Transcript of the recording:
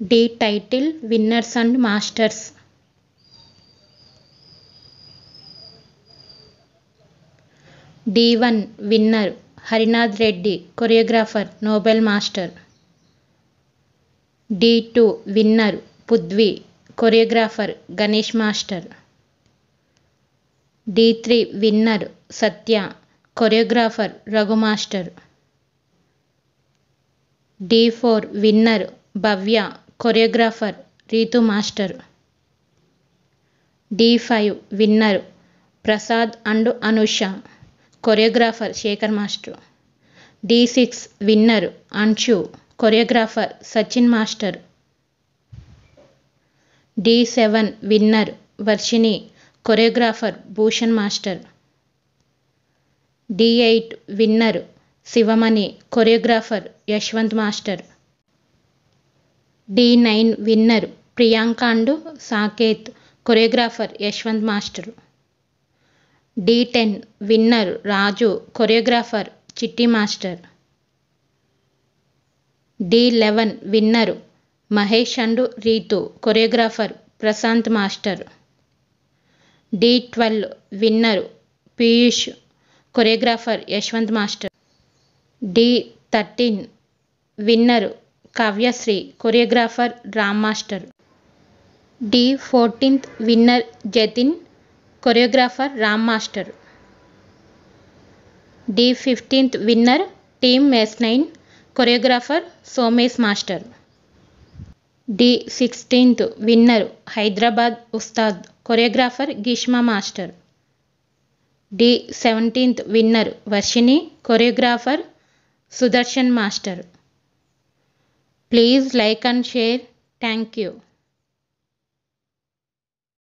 D title winners and masters Dhee one winner Harinath Reddy choreographer Nobel master Dhee two winner Prudhvi choreographer Ganesh master Dhee three winner Satya choreographer Raghu master Dhee four winner Bhavya choreographer Ritu master Dhee five winner Prasad and Anusha choreographer Sekhar master Dhee six winner Anshu choreographer Sachin master Dhee seven winner Varshini choreographer Bhushan master Dhee eight winner Sivamani choreographer Yashwanth master Dhee nine winner Priyanka and Saketh choreographer Yashwanth master Dhee ten winner Raju choreographer Chitti master Dhee eleven winner Mahesh and Ritu choreographer Prashanth master Dhee twelve winner Piyush choreographer Yashwanth master Dhee thirteen winner Kavyasri choreographer Ram master Dhee fourteenth winner Jatin choreographer Ram master Dhee fifteenth winner team S nine choreographer Somesh master Dhee sixteenth winner Hyderabad Ustad choreographer Geeshma master Dhee seventeenth winner Varshini choreographer Sudarshan master please like and share thank you